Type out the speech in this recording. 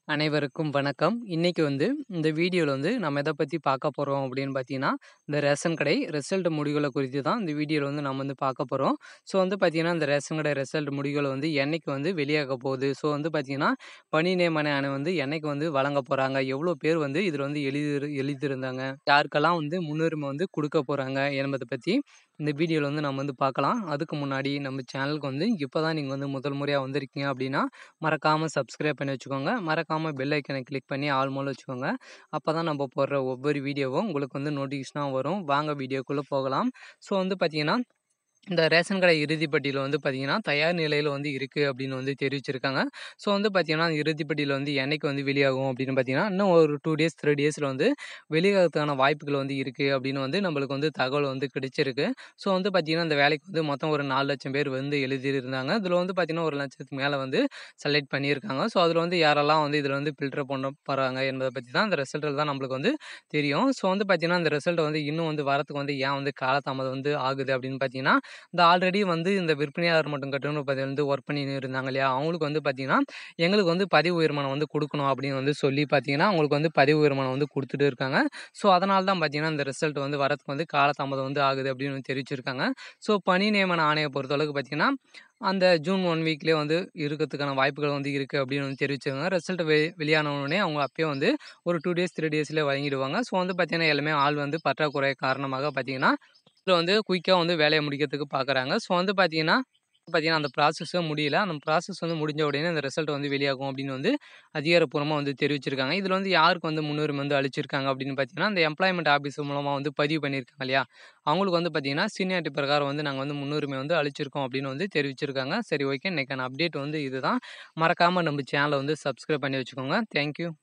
அனைவருக்கும் வணக்கம். இன்னைக்கு வந்து இந்த வீடியோல வந்து நம்ம எத பத்தி பார்க்க போறோம் அப்படின்னு பார்த்தீங்கன்னா, இந்த ரேஷன் கடை ரிசல்ட் முடிவுகள குறித்து தான் இந்த வீடியோல வந்து நம்ம வந்து பார்க்க போறோம். ஸோ வந்து பார்த்தீங்கன்னா, இந்த ரேஷன் கடை ரிசல்ட் முடிவுகள் வந்து என்னைக்கு வந்து வெளியாக போகுது? ஸோ வந்து பார்த்தீங்கன்னா, பணி நியமன ஆணை வந்து என்னைக்கு வந்து வழங்க போறாங்க? எவ்வளோ பேர் வந்து இதில வந்து எழுதி எழுதியிருந்தாங்க? யாருக்கெல்லாம் வந்து முன்னுரிமை வந்து குடுக்க போறாங்க? என்பத பத்தி இந்த வீடியோல வந்து நம்ம வந்து பார்க்கலாம். அதுக்கு முன்னாடி நம்ம சேனலுக்கு வந்து இப்ப தான் நீங்க வந்து முதல் முறையா வந்திருக்கீங்க அப்படின்னா, மறக்காம சப்ஸ்கிரைப் பண்ணி வச்சுக்கோங்க. மறக்காம பெல் ஐகானை கிளிக் பண்ணி ஆல் மோல வச்சுக்கோங்க. அப்பதான் நம்ம போடுற ஒவ்வொரு வீடியோவும் உங்களுக்கு வந்து நோட்டிஃபிகேஷனா வரும். வாங்க வீடியோக்குள்ள போகலாம். ஸோ வந்து பார்த்தீங்கன்னா, இந்த ரேஷன் கடை இறுதி பட்டியல் வந்து பார்த்தீங்கன்னா, தயார் நிலையில வந்து இருக்கு அப்படின்னு வந்து தெரிவிச்சிருக்காங்க. ஸோ வந்து பார்த்தீங்கன்னா, இறுதி பட்டியல் வந்து என்னைக்கு வந்து வெளியாகும் அப்படின்னு பார்த்தீங்கன்னா, இன்னும் ஒரு 2 டேஸ், 3 டேஸ்ல வந்து வெளியாகறதுக்கான வாய்ப்புகள் வந்து இருக்கு அப்படின்னு வந்து நம்மளுக்கு வந்து தகவல் வந்து கிடைச்சிருக்கு. ஸோ வந்து பார்த்தீங்கன்னா, இந்த வேலைக்கு வந்து மொத்தம் ஒரு 4,00,000 பேர் வந்து எழுதியிருந்தாங்க. இதில வந்து பார்த்தீங்கன்னா, 1,00,000த்துக்கு மேல வந்து செலக்ட் பண்ணியிருக்காங்க. ஸோ அதில வந்து யாரெல்லாம் வந்து இதில வந்து ஃபில்டர் பண்ண போறாங்க என்பத பத்தி தான் இந்த ரிசல்ட்ல தான் நம்மளுக்கு வந்து தெரியும். ஸோ வந்து பார்த்தீங்கன்னா, இந்த ரிசல்ட் வந்து இன்னும் வந்து வரதுக்கு வந்து ஏன் வந்து காலதாமதம் வந்து ஆகுது அப்படின்னு பார்த்தீங்கன்னா, இந்த ஆல்ரெடி வந்து இந்த விற்பனையாளர் மற்றும் கட்டுநர் பதிவுல வந்து ஒர்க் பண்ணின்னு இருந்தாங்க இல்லையா? அவங்களுக்கு வந்து பார்த்தீங்கன்னா, எங்களுக்கு வந்து பதவி உயர்மானம் வந்து குடுக்கணும் அப்படின்னு வந்து சொல்லி பார்த்தீங்கன்னா, அவங்களுக்கு வந்து பதவி உயர்மானம் வந்து குடுத்துட்டு இருக்காங்க. ஸோ அதனால தான் பார்த்தீங்கன்னா, இந்த ரிசல்ட் வந்து வரதுக்கு வந்து காலதாமதம் வந்து ஆகுது அப்படின்னு வந்து தெரிவிச்சிருக்காங்க. ஸோ பணி நியமன ஆணைய பொறுத்தளவுக்கு பார்த்தீங்கன்னா, அந்த ஜூன் 1 வீக்லயே வந்து இருக்கறதுக்கான வாய்ப்புகள் வந்து இருக்கு அப்படின்னு வந்து தெரிவிச்சிருக்காங்க. ரிசல்ட் வெ வெளியான உடனே அவங்க அப்பயே வந்து ஒரு 2 டேஸ், 3 டேஸ்லயே வழங்கிடுவாங்க. ஸோ வந்து பார்த்தீங்கன்னா, எல்லாமே ஆள் வந்து பற்றாக்குறை காரணமாக பார்த்தீங்கன்னா, இதில வந்து குயிக்கா வந்து வேலைய முடிக்கிறதுக்கு பார்க்குறாங்க. ஸோ வந்து பார்த்தீங்கன்னா பார்த்தீங்கன்னா, அந்த ப்ராசஸும் முடியல. அந்த ப்ராசஸ் வந்து முடிஞ்ச உடனே அந்த ரிசல்ட் வந்து வெளியாகும் அப்படின்னு வந்து அதிகாரப்பூர்வமா வந்து தெரிவிச்சிருக்காங்க. இதில வந்து யாருக்கு வந்து முன்னுரிமை வந்து அளிச்சிருக்காங்க அப்படின்னு பார்த்தீங்கன்னா, இந்த எம்ப்ளாய்மென்ட் ஆஃபீஸ் மூலமா வந்து பதிவு பண்ணியிருக்காங்க இல்லையா? அவங்களுக்கு வந்து பார்த்தீங்கன்னா, சீனியாரிட்டி பிரகாரம் வந்து நாங்க வந்து முன்னுரிமை வந்து அளிச்சிருக்கோம் அப்படின்னு வந்து தெரிவிச்சிருக்காங்க. சரி ஓகே. இன்னைக்கான அப்டேட் வந்து இதுதான். மறக்காம நம்ம சேனல வந்து சப்ஸ்கிரைப் பண்ணி வச்சுக்கோங்க. Thank you.